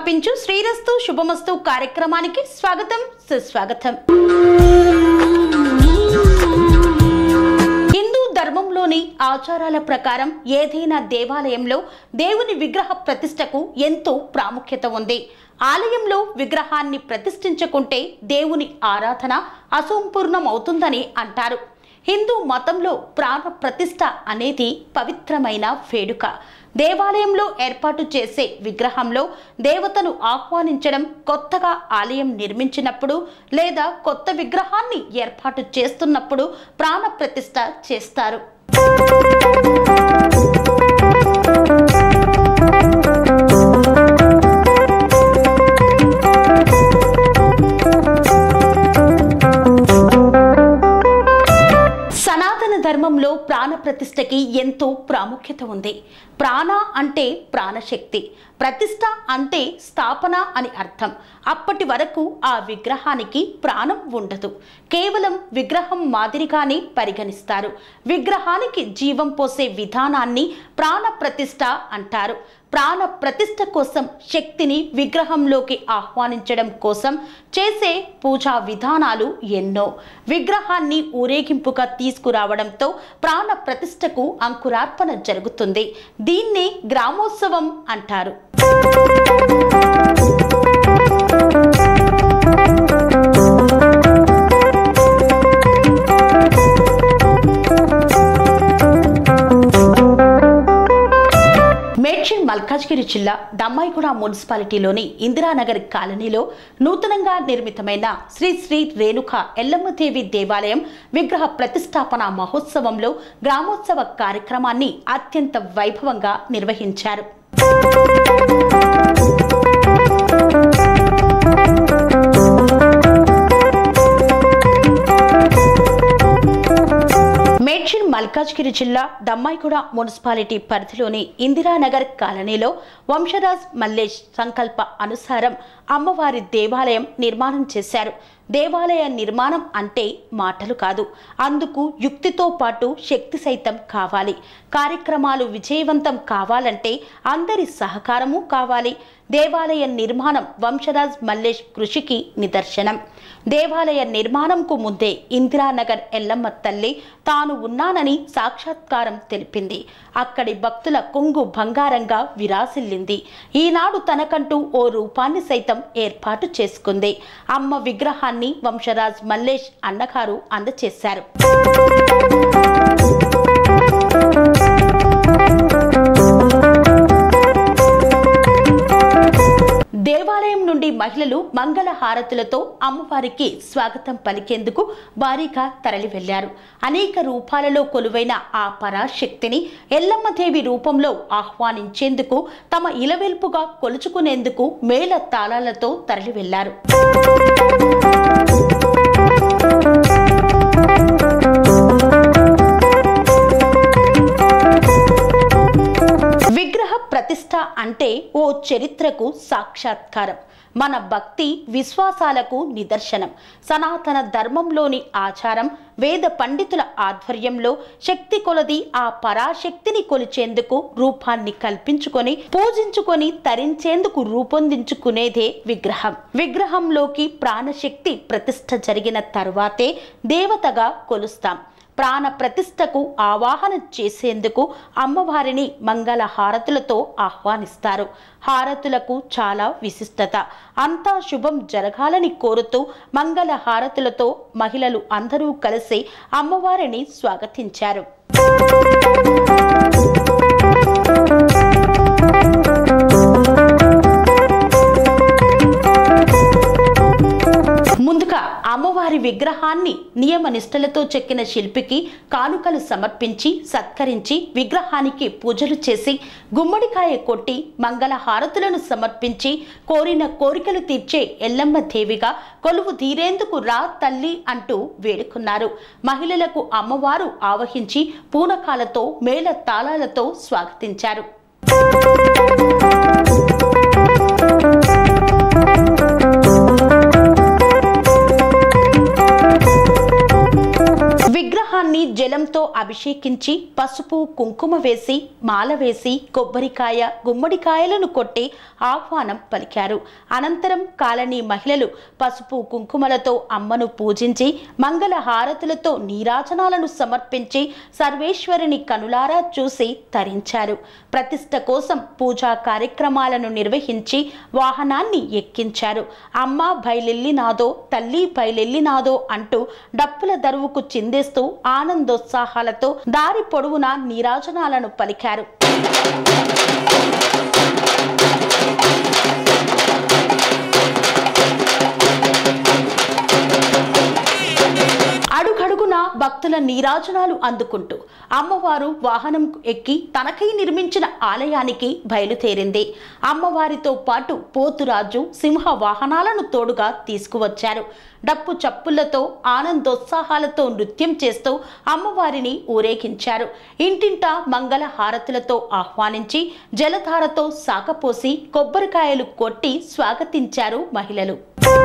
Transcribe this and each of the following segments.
సమర్పించు శ్రీరస్తు శుభమస్తు కార్యక్రమానికి స్వాగతం సుస్వాగతం హిందూ ధర్మంలోని ఆచారాల ప్రకారం ఏదైనా దేవాలయంలో దేవుని విగ్రహ ప్రతిష్టకు ఎంతో ప్రాముఖ్యత ఉంది ఆలయంలో విగ్రహాన్ని ప్రతిష్ఠించకుంటే దేవుని ఆరాధన అసంపూర్ణమవుతుందని అంటారు హిందూ మతంలో ప్రాణ ప్రతిష్ఠ అనేది పవిత్రమైన వేడుక దేవాలయంలో ఏర్పాటు చేసే విగ్రహంలో దేవతను ఆహ్వానించడం కొత్తగా ఆలయం నిర్మించినప్పుడు లేదా కొత్త విగ్రహాన్ని ఏర్పాటు చేస్తున్నప్పుడు ప్రాణ ప్రతిష్ఠ చేస్తారు సనాతన ధర్మంలో ప్రాణ ప్రతిష్టకి ఎంతో ప్రాముఖ్యత ఉంది ప్రాణ అంటే ప్రాణశక్తి ప్రతిష్ట అంటే స్థాపన అని అర్థం అప్పటి వరకు ఆ విగ్రహానికి ప్రాణం ఉండదు కేవలం విగ్రహం మాదిరిగానే పరిగణిస్తారు విగ్రహానికి జీవం పోసే విధానాన్ని ప్రాణ ప్రతిష్ట అంటారు ప్రాణ ప్రతిష్ట కోసం శక్తిని విగ్రహంలోకి ఆహ్వానించడం కోసం చేసే పూజా విధానాలు ఎన్నో విగ్రహాన్ని ఊరేగింపుగా తీసుకురావడంతో ప్రాణ ప్రతిష్టకు అంకురార్పణ జరుగుతుంది దీన్నే గ్రామోత్సవం అంటారు మేడ్చల్ మల్కాజ్గిరి జిల్లా దమ్మాయిగూడ మున్సిపాలిటీలోని ఇందిరానగర్ కాలనీలో నూతనంగా నిర్మితమైన శ్రీ శ్రీ రేణుక ఎల్లమ్మదేవి దేవాలయం విగ్రహ ప్రతిష్టాపన మహోత్సవంలో గ్రామోత్సవ కార్యక్రమాన్ని అత్యంత వైభవంగా నిర్వహించారు మేడ్చల్ మల్కాజ్గిరి జిల్లా దమ్మాయిగూడ మున్సిపాలిటీ పరిధిలోని ఇందిరానగర్ కాలనీలో వంశరాజ్ మల్లేష్ సంకల్ప అనుసారం అమ్మవారి దేవాలయం నిర్మాణం చేశారు దేవాలయ నిర్మాణం అంటే మాటలు కాదు అందుకు యుక్తితో పాటు శక్తి సైతం కావాలి కార్యక్రమాలు విజయవంతం కావాలంటే అందరి సహకారము కావాలి దేవాలయ నిర్మాణం వంశరాజ్ మల్లేష్ కృషికి నిదర్శనం దేవాలయ నిర్మాణంకు ముందే ఇందిరానగర్ ఎల్లమ్మ తల్లి తాను ఉన్నానని సాక్షాత్కారం తెలిపింది అక్కడి భక్తుల కొంగు బంగారంగా విరాసిల్లింది ఈనాడు తనకంటూ ఓ రూపాన్ని సైతం ఏర్పాటు చేసుకుంది అమ్మ విగ్రహాన్ని వంశరాజ్ మల్లేష్ అన్నగారు అందచేశారు దేవాలయం నుండి మహిళలు మంగళ హారతులతో అమ్మవారికి స్వాగతం పలికేందుకు భారీగా తరలి వెళ్లారు అనేక రూపాలలో కొలువైన ఆ పరాశక్తిని ఎల్లమ్మదేవి రూపంలో ఆహ్వానించేందుకు తమ ఇలవెల్పుగా కొలుచుకునేందుకు మేళ తాళాలతో తరలి వెళ్లారు విగ్రహ ప్రతిష్ట అంటే ఓ చరిత్రకు సాక్షాత్కారం మన భక్తి విశ్వాసాలకు నిదర్శనం సనాతన ధర్మంలోని ఆచారం వేద పండితుల ఆధ్వర్యంలో శక్తి కొలది ఆ పరాశక్తిని కొలిచేందుకు రూపాన్ని కల్పించుకొని పూజించుకొని తరించేందుకు రూపొందించుకునేదే విగ్రహం విగ్రహంలోకి ప్రాణశక్తి ప్రతిష్ఠ జరిగిన తరువాతే దేవతగా కొలుస్తాం ప్రాణ ప్రతిష్టకు ఆవాహన చేసేందుకు అమ్మవారిని మంగళ హారతులతో ఆహ్వానిస్తారు హారతులకు చాలా విశిష్టత అంతా శుభం జరగాలని కోరుతూ మంగళ హారతులతో మహిళలు అందరూ కలిసి అమ్మవారిని స్వాగతించారు ముందుగా అమ్మవారి విగ్రహాన్ని నియమ నిష్టలతో చెక్కిన శిల్పికి కానుకలు సమర్పించి సత్కరించి విగ్రహానికి పూజలు చేసి గుమ్మడికాయ కొట్టి మంగళ హారతులను సమర్పించి కోరిన కోరికలు తీర్చే ఎల్లమ్మ దేవిగా కొలువు తీరేందుకు రా తల్లి అంటూ వేడుకున్నారు మహిళలకు అమ్మవారు ఆవహించి పూనకాలతో మేళ తాళాలతో స్వాగతించారు విగ్రహాన్ని జలంతో అభిషేకించి పసుపు కుంకుమ వేసి మాల వేసి కొబ్బరికాయ గుమ్మడికాయలను కొట్టి ఆహ్వానం పలికారు అనంతరం కాలనీ మహిళలు పసుపు కుంకుమలతో అమ్మను పూజించి మంగళ హారతులతో నీరాజనాలను సమర్పించి సర్వేశ్వరుని కనులారా చూసి తరించారు ప్రతిష్ట కోసం పూజా కార్యక్రమాలను నిర్వహించి వాహనాన్ని ఎక్కించారు అమ్మ బయలెల్లినాదో తల్లి బయలెల్లినాదో అంటూ డప్పుల దరువుకు చిందేస్తూ ఆనందోత్సాహాలతో దారి పొడవునా నీరాజనాలను పలికారు అడుగడుగున భక్తుల నీరాజనాలు అందుకుంటూ అమ్మవారు వాహనం ఎక్కి తనకై నిర్మించిన ఆలయానికి బయలుదేరింది అమ్మవారితో పాటు పోతురాజు సింహ వాహనాలను తోడుగా తీసుకువచ్చారు డప్పు చప్పులతో ఆనందోత్సాహాలతో నృత్యం చేస్తూ అమ్మవారిని ఊరేగించారు ఇంటింట మంగళ హారతులతో ఆహ్వానించి జలధారతో సాకపోసి కొబ్బరికాయలు కొట్టి స్వాగతించారు మహిళలు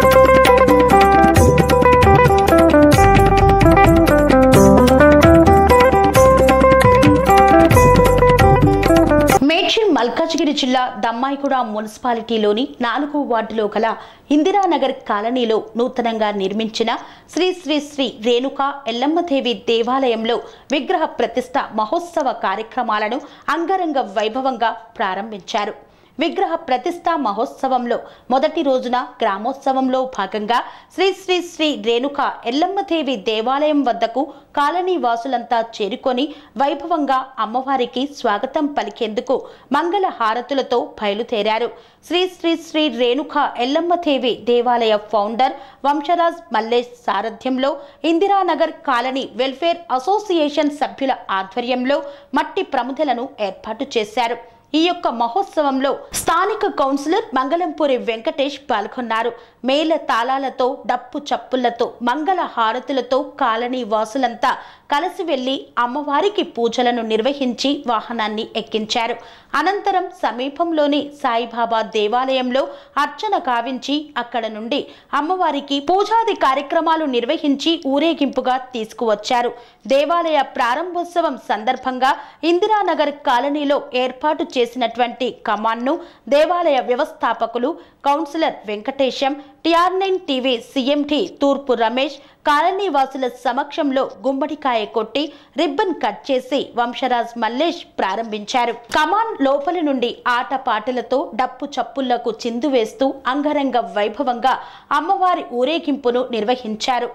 మేడ్చల్ మల్కాజ్గిరి జిల్లా దమ్మాయిగూడ మున్సిపాలిటీలోని నాలుగో వార్డులో గల ఇందిరానగర్ కాలనీలో నూతనంగా నిర్మించిన శ్రీ శ్రీ శ్రీ రేణుకా ఎల్లమ్మదేవి దేవాలయంలో విగ్రహ ప్రతిష్ట మహోత్సవ కార్యక్రమాలను అంగరంగ వైభవంగా ప్రారంభించారు విగ్రహ ప్రతిష్ఠా మహోత్సవంలో మొదటి రోజున గ్రామోత్సవంలో భాగంగా శ్రీ శ్రీ శ్రీ రేణుక ఎల్లమ్మదేవి దేవాలయం వద్దకు కాలనీ వాసులంతా చేరుకొని వైభవంగా అమ్మవారికి స్వాగతం పలికేందుకు మంగళ హారతులతో బయలుదేరారు శ్రీ శ్రీ శ్రీ రేణుక ఎల్లమ్మదేవి దేవాలయ ఫౌండర్ వంశరాజ్ మల్లేష్ సారథ్యంలో ఇందిరానగర్ కాలనీ వెల్ఫేర్ అసోసియేషన్ సభ్యుల ఆధ్వర్యంలో మట్టి ప్రముఖులను ఏర్పాటు చేశారు ఈ యొక్క మహోత్సవంలో స్థానిక కౌన్సిలర్ మంగళంపూరి వెంకటేష్ పాల్గొన్నారు మేళ తాళాలతో డప్పు చప్పులతో మంగళ హారతులతో కాలనీ వాసులంతా కలిసి వెళ్లి అమ్మవారికి పూజలను నిర్వహించి వాహనాన్ని ఎక్కించారు అనంతరం సమీపంలోని సాయిబాబా దేవాలయంలో అర్చన గావించి అక్కడ నుండి అమ్మవారికి పూజాది కార్యక్రమాలు నిర్వహించి ఊరేగింపుగా తీసుకువచ్చారు దేవాలయ ప్రారంభోత్సవం సందర్భంగా ఇందిరానగర్ కాలనీలో ఏర్పాటు చేసినటువంటి కమాన్ను దేవాలయ వ్యవస్థాపకులు councillor Venkatesham TR nine TV CMT తూర్పు రమేష్ కాలనీ వాసుల సమక్షంలో గుమ్మడికాయ కొట్టి రిబ్బన్ కట్ చేసి వంశరాజ్ మల్లేష్ ప్రారంభించారు కమాన్ లోపలి నుండి ఆట పాటలతో డప్పు చప్పుళ్లకు చిందు వేస్తూ అంగరంగ వైభవంగా అమ్మవారి ఊరేగింపును నిర్వహించారు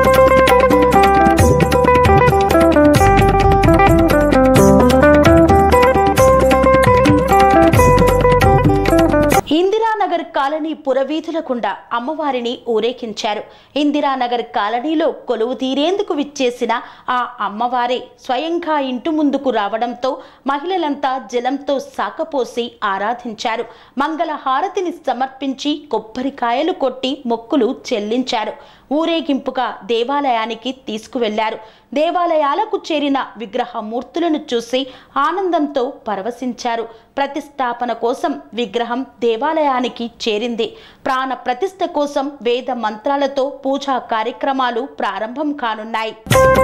ఇందిరానగర్ కాలనీ పురవీధుల గుండా అమ్మవారిని ఊరేగించారు ఇందిరానగర్ కాలనీలో కొలువు తీరేందుకు విచ్చేసిన ఆ అమ్మవారే స్వయంగా ఇంటి ముందుకు రావడంతో మహిళలంతా జలంతో సాకపోసి ఆరాధించారు మంగళ హారతిని సమర్పించి కొబ్బరికాయలు కొట్టి మొక్కులు చెల్లించారు ఊరేగింపుగా దేవాలయానికి తీసుకువెళ్లారు దేవాలయాలకు చేరిన విగ్రహ మూర్తులను చూసి ఆనందంతో పరవశించారు ప్రతిష్టాపన కోసం విగ్రహం దేవాలయానికి చేరింది ప్రాణ ప్రతిష్ఠ కోసం వేద మంత్రాలతో పూజా కార్యక్రమాలు ప్రారంభం కానున్నాయి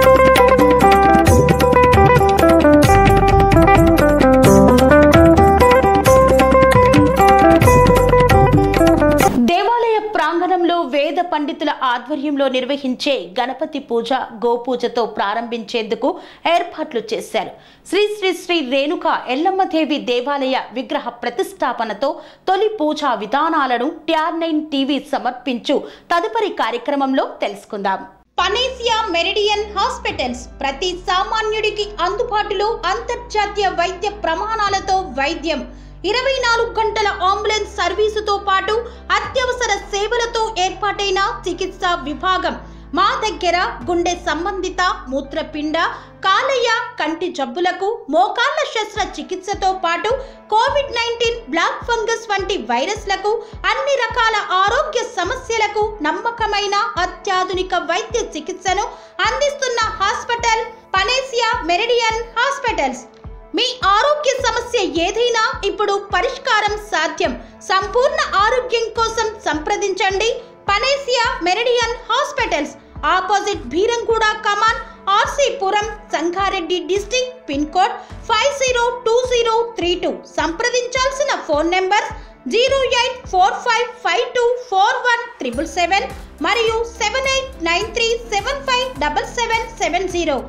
దేవాలయ ప్రాంగణంలో వేద పండితుల ఆధ్వర్యంలో నిర్వహించే గణపతి పూజ గోపూజతో ప్రారంభించేందుకు ఏర్పాట్లు చేశారు శ్రీ శ్రీ శ్రీ రేణుక ఎల్లమ్మదేవి దేవాలయ విగ్రహ ప్రతిష్టాపనతో తొలి పూజా విధానాలను టిఆర్ నైన్ టీవీ సమర్పించు తదుపరి కార్యక్రమంలో తెలుసుకుందాం పనేసియా మెరిడియన్ హాస్పిటల్స్ ప్రతి సామాన్యుడికి అందుబాటులో అంతర్జాతీయ వైద్య ప్రమాణాలతో వైద్యం ఇరవై నాలుగు గంటల అంబులెన్స్ సర్వీసుతో పాటు అత్యవసర సేవలతో ఏర్పాటైన చికిత్సా విభాగం మా దగ్గర గుండె సంబంధిత మూత్రపిండ కాలేయ కంటి జబ్బులకు మోకాళ్ల శస్త్ర చికిత్సతో పాటు కోవిడ్ నైన్టీన్ బ్లాక్ ఫంగస్ వంటి వైరస్లకు అన్ని రకాల ఆరోగ్య సమస్యలకు నమ్మకమైన అత్యాధునిక వైద్య చికిత్సను అందిస్తున్న హాస్పిటల్ పనేసియా మెరిడియన్ హాస్పిటల్స్ మీ ఆరోగ్య సమస్య ఏదైనా ఇప్పుడు పరిష్కారం సాధ్యం సంపూర్ణ ఆరోగ్యం కోసం సంప్రదించండి Panacea Meridian hospitals opposite Beeramguda కమాన్ RC Puram Sangareddy district pin code five zero two zero three two సంప్రదించాల్సిన phone number zero eight four five five two four one triple seven మరియు seven eight nine three seven five double seven seven zero